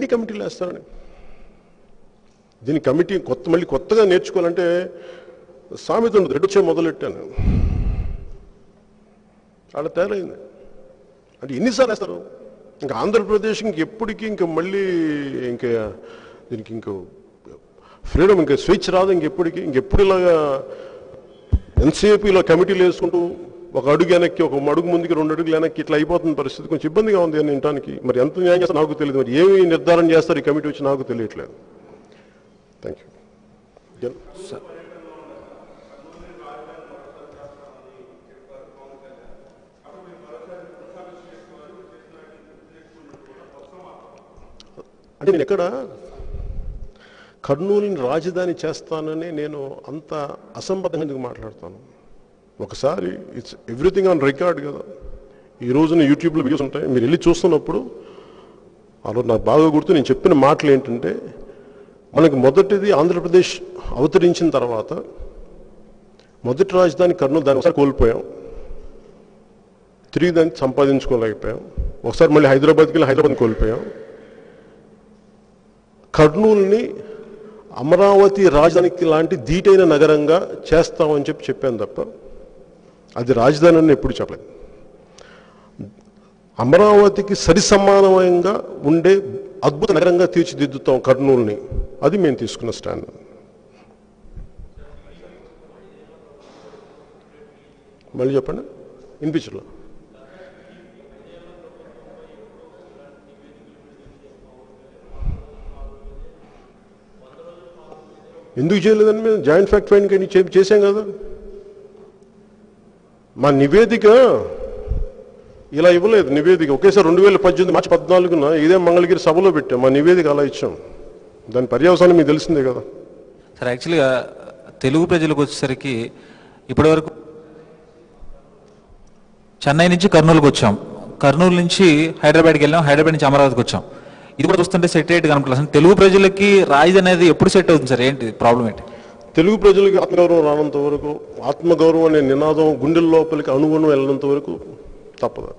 కమిటీలు వేస్తారని దీని కమిటీ కొత్త మళ్ళీ కొత్తగా నేర్చుకోవాలంటే సామెత ఉండదు రెడ్డి వచ్చే మొదలెట్టాను అలా తయారైంది అంటే ఎన్నిసార్లు వేస్తారు ఇంకా ఆంధ్రప్రదేశ్ ఇంకెప్పటికీ ఇంకా మళ్ళీ ఇంకా దీనికి ఇంకో ఫ్రీడమ్ ఇంకా స్వేచ్ఛ రాదు ఇంకెప్పటికీ ఇంకెప్పుడు ఇలాగా ఎంతసేపు ఇలా కమిటీలు వేసుకుంటూ ఒక అడుగు వెనక్కి ఒక అడుగు ముందుకి రెండు అడుగులు వెనక్కి ఇట్లా అయిపోతున్న పరిస్థితి కొంచెం ఇబ్బందిగా ఉంది అని వినటానికి మరి ఎంత న్యాయం చేస్తారో నాకు తెలియదు మరి ఏమి నిర్ధారణ చేస్తారు ఈ కమిటీ వచ్చి నాకు తెలియట్లేదు థ్యాంక్ యూ అంటే నేను ఎక్కడ కర్నూలుని రాజధాని చేస్తానని నేను అంత అసంబద్ధంగా ఎందుకు మాట్లాడతాను ఒకసారి ఇట్స్ ఎవ్రీథింగ్ ఆన్ రికార్డ్ కదా ఈ రోజున యూట్యూబ్లో వీడియోస్ ఉంటాయి మీరు వెళ్ళి చూస్తున్నప్పుడు ఆ రోజు నాకు బాగా గుర్తు నేను చెప్పిన మాటలు ఏంటంటే మనకి మొదటిది ఆంధ్రప్రదేశ్ అవతరించిన తర్వాత మొదటి రాజధాని కర్నూలు దాన్ని ఒకసారి కోల్పోయాం తిరిగి దాన్ని సంపాదించుకోలేకపోయాం ఒకసారి మళ్ళీ హైదరాబాద్కి వెళ్ళి హైదరాబాద్ కోల్పోయాం కర్నూలుని అమరావతి రాజధానికి లాంటి ధీటైన నగరంగా చేస్తామని చెప్పి చెప్పాను తప్ప అది రాజధాని అని ఎప్పుడు చెప్పలేదు అమరావతికి సరి సమానమైన ఉండే అద్భుత నగరంగా తీర్చిదిద్దుతాం కర్నూలుని అది మేము తీసుకున్న స్టాండ్ మళ్ళీ చెప్పండి వినిపించలో ఎందుకు చేయలేదని మేము జాయింట్ ఫ్యాక్ట్ ఫైండింగ్ అని చే- చేశాం కదా మా నివేదిక ఇలా ఇవ్వలేదు నివేదిక ఒకేసారి రెండు వేల పద్దెనిమిది మార్చి పద్నాలుగున ఇదే మంగళగిరి సభలో పెట్టాం మా నివేదిక అలా ఇచ్చాం దాని పర్యవసానం మీకు తెలిసిందే కదా సార్ యాక్చువల్గా తెలుగు ప్రజలకు వచ్చేసరికి ఇప్పటివరకు చెన్నై నుంచి కర్నూలుకి వచ్చాం కర్నూలు నుంచి హైదరాబాద్కి వెళ్ళాం హైదరాబాద్ నుంచి అమరావతికి వచ్చాం ఇది కూడా చూస్తుంటే సెట్ అయ్యేట్టు కనుకోలేదు అసలు తెలుగు ప్రజలకి రాజధాని అనేది ఎప్పుడు సెట్ అవుతుంది సార్ ఏంటి ప్రాబ్లం ఏంటి తెలుగు ప్రజలకి ఆత్మగౌరవం రానంత వరకు ఆత్మగౌరవం అనే నినాదం గుండెల లోపలికి అణుగుణం వెళ్ళనంత వరకు తప్పదు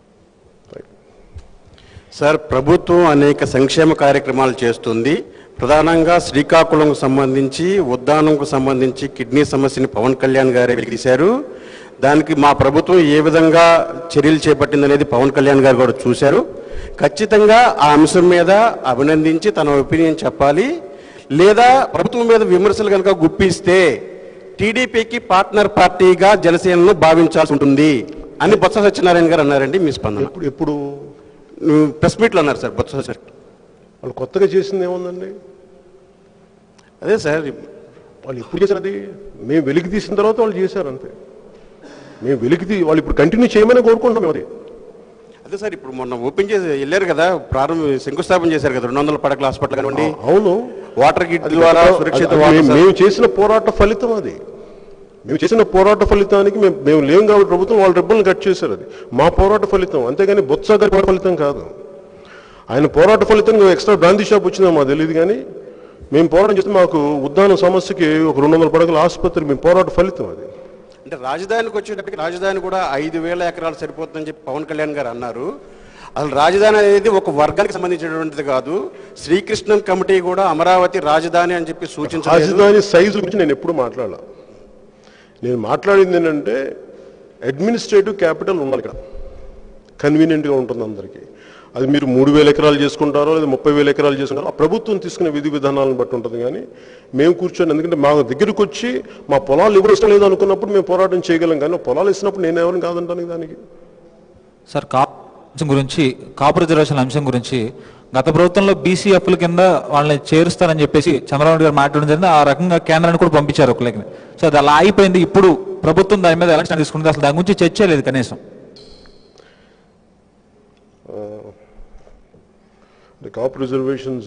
సార్ ప్రభుత్వం అనేక సంక్షేమ కార్యక్రమాలు చేస్తుంది ప్రధానంగా శ్రీకాకుళంకు సంబంధించి ఉద్దానంకు సంబంధించి కిడ్నీ సమస్యని పవన్ కళ్యాణ్ గారే వెలికితీశారు దానికి మా ప్రభుత్వం ఏ విధంగా చర్యలు చేపట్టిందనేది పవన్ కళ్యాణ్ గారు కూడా చూశారు ఖచ్చితంగా ఆ అంశం మీద అభినందించి తన ఒపీనియన్ చెప్పాలి లేదా ప్రభుత్వం మీద విమర్శలు కనుక గుప్పిస్తే టీడీపీకి పార్ట్నర్ పార్టీగా జనసేనను భావించాల్సి ఉంటుంది అని బొత్స సత్యనారాయణ గారు అన్నారండి మీ స్పందన ఎప్పుడు ఎప్పుడు నువ్వు ప్రెస్ మీట్లో అన్నారు సార్ బొత్స సార్ వాళ్ళు కొత్తగా చేసింది ఏముందండి అదే సార్ వాళ్ళు ఎప్పుడు చేశారు అది మేము వెలికి తీసిన తర్వాత వాళ్ళు చేశారు అంతే మేము వెలికి తీ వాళ్ళు ఇప్పుడు కంటిన్యూ చేయమని కోరుకుంటున్నాం అది అదే సార్ ఇప్పుడు మొన్న ఓపెన్ చేసి వెళ్ళారు కదా ప్రారంభ శంకుస్థాపన చేశారు కదా రెండు వందల పడకల హాస్పిటల్ కానివ్వండి అవును వాటర్ గిట్ అది ద్వారా కాక- సురక్షిత అది వాటర్ మేము- సర్- మేము చేసిన పోరాట ఫలితం అది మేము చేసిన పోరాట ఫలితానికి మేము మేము లేం కాబట్టి ప్రభుత్వం వాళ్ళ రెబ్బలను కట్ చేశారు అది మా పోరాట ఫలితం అంతేగాని బొత్స గారి పోరాట ఫలితం కాదు ఆయన పోరాట ఫలితంగా ఎక్స్ట్రా బ్రాంతి షాప్ వచ్చిందో మాకు తెలియదు కానీ మేము పోరాటం చేస్తే మాకు ఉద్దానం సమస్యకి ఒక రెండు వందల పడకల ఆసుపత్రి మేము పోరాట ఫలితం అది అంటే రాజధానికి వచ్చేటప్పటికి రాజధాని కూడా ఐదు వేల ఎకరాలు సరిపోతుందని చెప్పి పవన్ కళ్యాణ్ గారు అన్నారు అసలు రాజధాని అనేది ఒక వర్గానికి సంబంధించినటువంటిది కాదు శ్రీకృష్ణన్ కమిటీ కూడా అమరావతి రాజధాని అని చెప్పి సూచించారు రాజధాని సైజు గురించి నేను ఎప్పుడు మాట్లాడాల నేను మాట్లాడింది ఏంటంటే అడ్మినిస్ట్రేటివ్ క్యాపిటల్ ఉండాలి ఇక్కడ కన్వీనియంట్గా ఉంటుంది అందరికీ అది మీరు మూడు వేల ఎకరాలు చేసుకుంటారో లేదా ముప్పై వేల ఎకరాలు చేసుకుంటారో ఆ ప్రభుత్వం తీసుకునే విధి విధానాలను బట్టి ఉంటుంది కానీ మేము కూర్చొని ఎందుకంటే మా దగ్గరికి వచ్చి మా పొలాలు ఎవరు ఇష్టం లేదు అనుకున్నప్పుడు మేము పోరాటం చేయగలం కానీ పొలాలు ఇచ్చినప్పుడు నేను ఎవరిని కాదంటాను దానికి సార్ కాపు అంశం గురించి కాపు రిజర్వేషన్ అంశం గురించి గత ప్రభుత్వంలో బీసీఎఫ్ల కింద వాళ్ళని చేరుస్తారని చెప్పేసి చంద్రబాబు నాయుడు గారు మాట్లాడడం జరిగింది ఆ రకంగా కేంద్రాన్ని కూడా పంపించారు ఒక లేఖని సో అది అలా అయిపోయింది ఇప్పుడు ప్రభుత్వం దాని మీద ఎలక్షన్ తీసుకుంది అసలు దాని గురించి చర్చ లేదు కనీసం అంటే కాప్ రిజర్వేషన్స్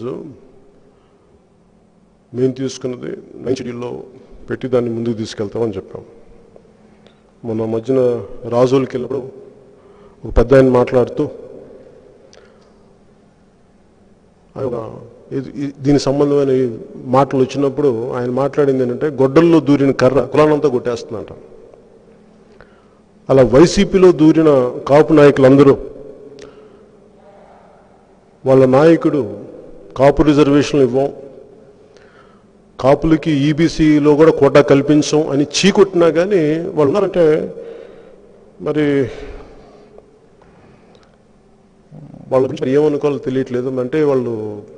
మేము తీసుకున్నది నైన్టీలో పెట్టి దాన్ని ముందుకు తీసుకెళ్తామని చెప్పాం మొన్న మధ్యన రాజులకి వెళ్ళినప్పుడు ఒక పెద్ద ఆయన మాట్లాడుతూ ఆయన ఇది- ఇది- దీనికి సంబంధమైన ఈ మాటలు వచ్చినప్పుడు ఆయన మాట్లాడింది ఏంటంటే గొడ్డల్లో దూరిన కర్ర కులానంతా కొట్టేస్తుందంట అలా వైసీపీలో దూరిన కాపు నాయకులందరూ వాళ్ళ నాయకుడు కాపు రిజర్వేషన్లు ఇవ్వం కాపులకి ఈబీసీలో కూడా కోటా కల్పించం అని చీకొట్టినా కానీ వాళ్ళు ఉన్నారంటే మరి వాళ్ళ గురించి మరి ఏమనుకోవాలో తెలియట్లేదు అంటే వాళ్ళు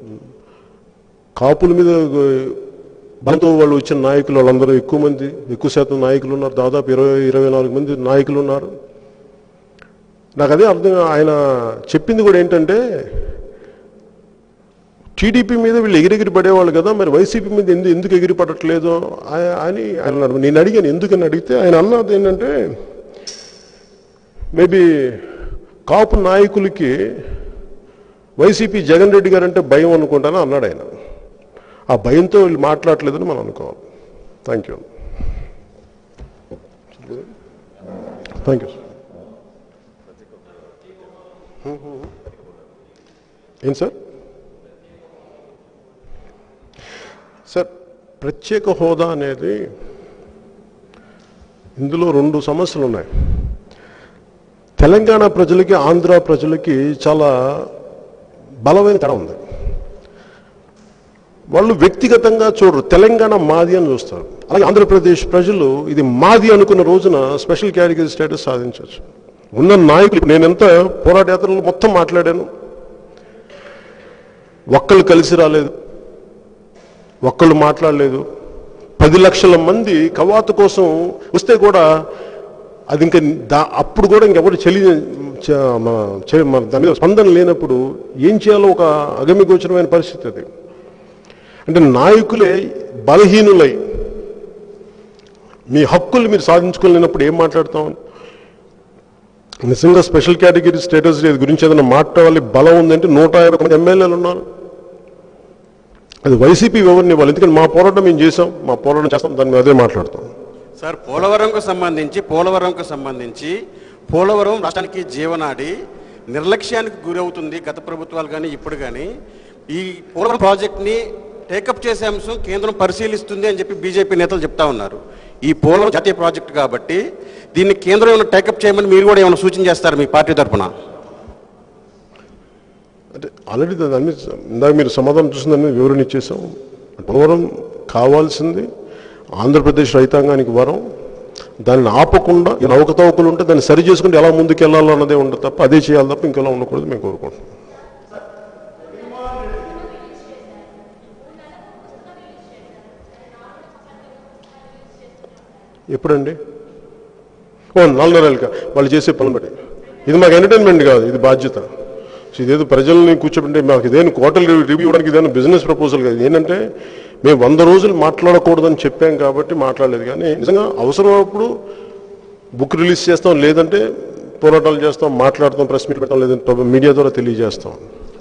కాపుల మీద బలంతో వాళ్ళు వచ్చిన నాయకులు వాళ్ళందరూ ఎక్కువ మంది ఎక్కువ శాతం నాయకులు ఉన్నారు దాదాపు ఇరవై ఇరవై నాలుగు మంది నాయకులు ఉన్నారు నాకు అదే అర్థం ఆయన చెప్పింది కూడా ఏంటంటే టీడీపీ మీద వీళ్ళు ఎగిరెగిరి పడేవాళ్ళు కదా మరి వైసీపీ మీద ఎందుకు ఎందుకు ఎగిరి పడట్లేదు ఆ- అని ఆయన అన్నారు. నేను అడిగాను ఎందుకని అడిగితే ఆయన అన్నది ఏంటంటే మేబీ కాపు నాయకులకి వైసీపీ జగన్ రెడ్డి గారు అంటే భయం అనుకుంటాను అన్నాడు ఆయన ఆ భయంతో వీళ్ళు మాట్లాడలేదని మనం అనుకోవాలి థ్యాంక్ యూ థ్యాంక్ యూ ఏం సార్ సార్ ప్రత్యేక హోదా అనేది ఇందులో రెండు సమస్యలు ఉన్నాయి తెలంగాణ ప్రజలకి ఆంధ్ర ప్రజలకి చాలా బలమైన తర ఉంది వాళ్ళు వ్యక్తిగతంగా చూడరు తెలంగాణ మాది అని చూస్తారు అలాగే ఆంధ్రప్రదేశ్ ప్రజలు ఇది మాది అనుకున్న రోజున స్పెషల్ కేటగిరీ స్టేటస్ సాధించవచ్చు ఉన్న నాయకులు నేను ఎంత పోరాట యాత్రలు మొత్తం మాట్లాడాను ఒక్కళ్ళు కలిసి రాలేదు ఒక్కళ్ళు మాట్లాడలేదు పది లక్షల మంది కవాతు కోసం వస్తే కూడా అది ఇంకా దా అప్పుడు కూడా ఇంకెవరు చెలి చ- మన- చే- మన దాని మీద స్పందన లేనప్పుడు ఏం చేయాలో ఒక అగమ్యగోచరమైన పరిస్థితి అది అంటే నాయకులే బలహీనులై మీ హక్కులు మీరు సాధించుకోలేనప్పుడు ఏం మాట్లాడతాం నిజంగా స్పెషల్ కేటగిరీ స్టేటస్ ఇది గురించి ఏదైనా మాట్లాడాలి బలం ఉందంటే నూట యాభై మంది ఎమ్మెల్యేలు ఉన్నారు అది వైసీపీ ఎవరిని వాళ్ళు ఎందుకంటే మా పోరాటం మేము చేసాం మా పోరాటం చేస్తాం దాని మీద అదే మాట్లాడతాం సార్ పోలవరంకు సంబంధించి పోలవరంకు సంబంధించి పోలవరం రాష్ట్రానికి జీవనాడి నిర్లక్ష్యానికి గురవుతుంది గత ప్రభుత్వాలు కానీ ఇప్పుడు కానీ ఈ పోలవరం ప్రాజెక్ట్ని టేకప్ చేసే అంశం కేంద్రం పరిశీలిస్తుంది అని చెప్పి బీజేపీ నేతలు చెప్తా ఉన్నారు ఈ పోలవరం జాతీయ ప్రాజెక్టు కాబట్టి దీన్ని కేంద్రం ఏమైనా టేకప్ చేయమని మీరు కూడా ఏమైనా సూచన చేస్తారు మీ పార్టీ తరఫున అంటే ఆల్రెడీ దాని మీద ఇందాక మీరు సమాధానం చూసిన దాని మీద వివరణ ఇచ్చేసాం పోలవరం కావాల్సింది ఆంధ్రప్రదేశ్ రైతాంగానికి వరం దాన్ని ఆపకుండా ఇలా అవకతవకలు ఉంటే దాన్ని సరి చేసుకుంటే ఎలా ముందుకు వెళ్ళాలో అన్నదే ఉండదు తప్ప అదే చేయాలి తప్ప ఇంకెలా ఉండకూడదు మేము కోరుకుంటున్నాం ఎప్పుడండి ఓ నాలుగు నెలలుగా వాళ్ళు చేసే పని బట్టి ఇది మాకు ఎంటర్టైన్మెంట్ కాదు ఇది బాధ్యత సో ఇదేదో ప్రజల్ని కూర్చోబెట్టే మాకు ఇదేನು క్వార్టర్ రివ్యూ ఇవ్వడానికి ఇదేనా బిజినెస్ ప్రపోజల్ కాదు ఏంటంటే మేము వంద రోజులు మాట్లాడకూడదని చెప్పాం కాబట్టి మాట్లాడలేదు కానీ నిజంగా అవసరమైనప్పుడు బుక్ రిలీజ్ చేస్తాం లేదంటే పోరాటాలు చేస్తాం మాట్లాడతాం ప్రెస్ మీట్ పెడతాం లేదంటే మీడియా ద్వారా తెలియజేస్తాం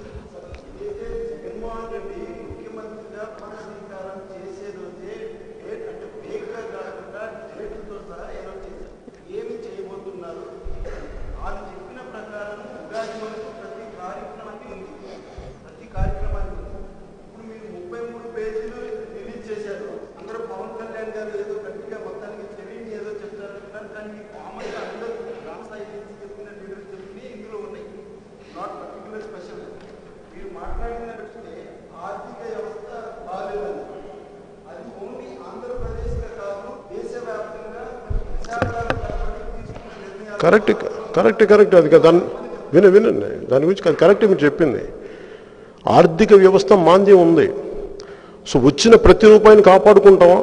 ఏమి చేయబోతున్నారు వాళ్ళు చెప్పిన ప్రకారం ఉగాది వరకు ప్రతి కార్యక్రమానికి ఉంది ప్రతి కార్యక్రమానికి ఉంది ఇప్పుడు మీరు ముప్పై మూడు పేజీలు రిలీజ్ చేశారు అందరూ పవన్ కళ్యాణ్ గారు ఏదో గట్టిగా మొత్తానికి తెలియని ఏదో చెప్తారంటున్నారు కానీ మీ కామన్గా అందరూ రాష్ట్ర ఏజెన్సీ చెప్పిన లీడర్స్ చెప్పిన ఇందులో ఉన్నాయి నాట్ పర్టికులర్ స్పెషల్ మీరు మాట్లాడిన వ్యక్తే ఆర్థిక వ్యవస్థ బాగాలేదని అది ఓన్లీ ఆంధ్రప్రదేశ్గా కాదు దేశవ్యాప్తంగా విశాఖపట్నం తీసుకున్న నిర్ణయాలు కరెక్ట్ కరెక్ట్ కరెక్ట్ అది కదా దాన్ని విన వినండి దాని గురించి అది కరెక్ట్ మీరు చెప్పింది ఆర్థిక వ్యవస్థ మాంద్యం ఉంది సో వచ్చిన ప్రతి రూపాయిని కాపాడుకుంటామా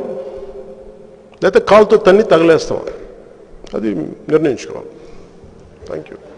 లేకపోతే కాలుతో తన్ని తగలేస్తామా అది నిర్ణయించుకోవాలి థ్యాంక్ యూ